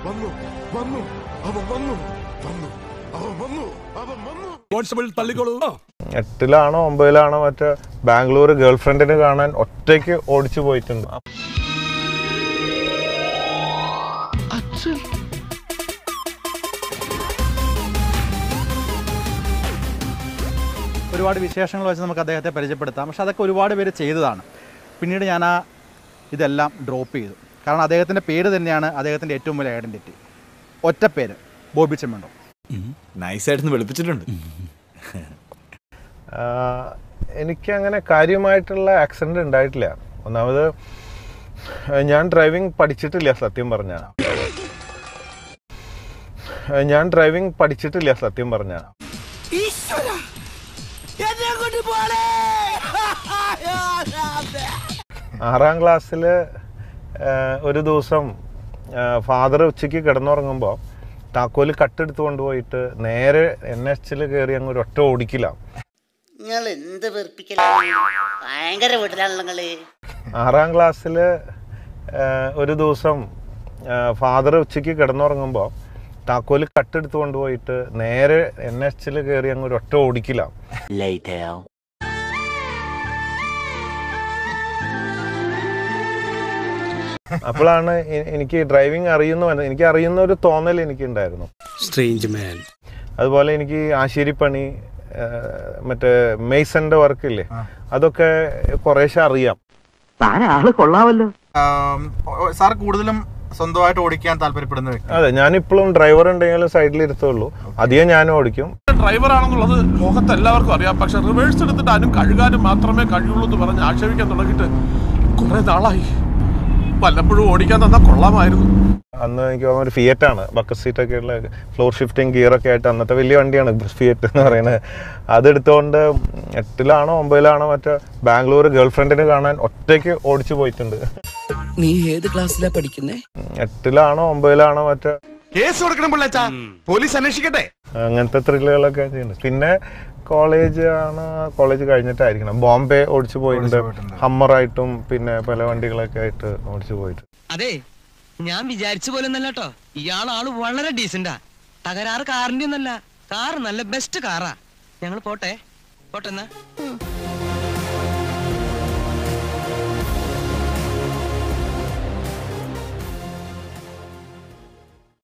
വന്നു വന്നു അവൻ വന്നു വന്നു അവൻ വന്നു അവൻ വന്നു കോൺസ്റ്റബിൾ തള്ളിക്കോളൂ എട്ടിലാണോ ഒമ്പതിലാണോ മറ്റേ ബാംഗ്ലൂർ ഗേൾ ഫ്രണ്ടിനെ കാണാൻ ഒറ്റയ്ക്ക് ഓടിച്ചു പോയിട്ടുണ്ട് ഒരുപാട് വിശേഷങ്ങൾ വെച്ച് നമുക്ക് അദ്ദേഹത്തെ പരിചയപ്പെടുത്താം പക്ഷെ അതൊക്കെ ഒരുപാട് പേര് ചെയ്തതാണ് പിന്നീട് ഞാൻ ആ ഇതെല്ലാം ഡ്രോപ്പ് ചെയ്തു കാരണം അദ്ദേഹത്തിൻ്റെ പേര് തന്നെയാണ് അദ്ദേഹത്തിൻ്റെ ഏറ്റവും വലിയ ഐഡൻറ്റിറ്റി ഒറ്റപ്പേര് ബോബി ചെമ്മണ്ടോ നൈസായിട്ട് വെളുപ്പിച്ചിട്ടുണ്ട് ആഹ് എനിക്ക് അങ്ങനെ കാര്യമായിട്ടുള്ള ആക്സിഡന്റ് ഉണ്ടായിട്ടില്ല ഒന്നാമത് ആഹ് ഞാൻ ഡ്രൈവിംഗ് പഠിച്ചിട്ടില്ല സത്യം പറഞ്ഞ ഞാൻ ഡ്രൈവിംഗ് പഠിച്ചിട്ടില്ല സത്യം പറഞ്ഞ ആറാം ക്ലാസ്സിൽ ഒരു ദിവസം ഫാദർ ഉച്ചയ്ക്ക് കിടന്നുറങ്ങുമ്പോൾ താക്കോല് കട്ടെടുത്ത് കൊണ്ടുപോയിട്ട് നേരെ എൻ എച്ചിൽ കയറി അങ്ങ് ഒരു ഒറ്റ ഓടിക്കില്ല നിങ്ങൾ എന്ത് വെറുപ്പിക്കലാണ് ഭയങ്കര വീട്ടിലാണല്ലോ നിങ്ങള് ആറാം ക്ലാസ്സിൽ ഒരു ദിവസം ഫാദർ ഉച്ചയ്ക്ക് കിടന്നുറങ്ങുമ്പോൾ താക്കോല് കട്ടെടുത്ത് കൊണ്ടുപോയിട്ട് നേരെ എൻ എച്ചിൽ കയറി അങ്ങ് ഒരു ഒറ്റ ഓടിക്കില്ല അപ്പോഴാണ് എ- എനിക്ക് ഡ്രൈവിംഗ് അറിയുന്ന വന്ന- എനിക്ക് അറിയുന്ന ഒരു തോന്നൽ എനിക്ക് ഉണ്ടായിരുന്നു സ്ട്രേഞ്ച് മാൻ അതുപോലെ എനിക്ക് ആശേരിപ്പണി ആ, മറ്റേ മെയ്സന്റെ വർക്കില്ലേ അതൊക്കെ കുറേശ്ശെ അറിയാം സാർ കൂടുതലും സ്വന്തമായിട്ട് ഓടിക്കാൻ താല്പര്യപ്പെടുന്ന വ്യക്തി അതെ ഞാനിപ്പോഴും ഡ്രൈവർ ഉണ്ടെങ്കിലും സൈഡിൽ ഇരുത്തുള്ളൂ അധികം ഞാനും ഓടിക്കും ഡ്രൈവർ ആണെന്നുള്ളത് ലോകത്ത് എല്ലാവർക്കും അറിയാം പക്ഷെ റിവേഴ്സ് എടുത്തിട്ട് അതിനും കഴുകാനും മാത്രമേ കഴിയുള്ളൂ എന്ന് പറഞ്ഞ് ആക്ഷേപിക്കാൻ തുടങ്ങിയിട്ട് കുറെ നാളായി വല്ലപ്പോഴും ഓടിക്കാൻ തന്നാ കൊള്ളാമായിരുന്നു അന്ന് എനിക്ക് തോന്നുന്നു ഒരു ഫിയറ്റ് ആണ് ബക്കറ്റ് സീറ്റ് ഒക്കെ ഉള്ള ഫ്ലോർ ഷിഫ്റ്റിംഗ് ഗിയർ ഒക്കെ ആയിട്ട് അന്നത്തെ വലിയ വണ്ടിയാണ് ഫിയറ്റ് എന്ന് പറയുന്നത് അതെടുത്തുകൊണ്ട് എട്ടിലാണോ ഒമ്പതിലാണോ മറ്റേ ബാംഗ്ലൂർ ഗേൾ ഫ്രണ്ടിനെ കാണാൻ ഒറ്റയ്ക്ക് ഓടിച്ചു പോയിട്ടുണ്ട് നീ ഏത് ക്ലാസ്സിലാ പഠിക്കുന്നേ എട്ടിലാണോ ഒമ്പതിലാണോ മറ്റേ കേസ് കൊടുക്കണം പിള്ളേച്ചാ പോലീസ് അന്വേഷിക്കട്ടെ അങ്ങനത്തെ ത്രില്ലുകളൊക്കെ ചെയ്യുന്നുണ്ട് പിന്നെ കോളേജ് ആണ് കോളേജ് കഴിഞ്ഞിട്ടായിരിക്കണം ബോംബെ ഓടിച്ചു പോയിട്ടുണ്ട് ഹമ്മറായിട്ടും പിന്നെ പല വണ്ടികളൊക്കെ ആയിട്ട് ഓടിച്ചു പോയിട്ട് അതെ ഞാൻ വിചാരിച്ച പോലെ ഒന്നല്ല കേട്ടോ ഇയാൾ ആള് വളരെ ഡീസന്റാ തകരാറ് കാറിന്റെ ഒന്നല്ല കാർ നല്ല ബെസ്റ്റ് കാറാ ഞങ്ങൾ പോട്ടെ പോട്ടെ എന്നാ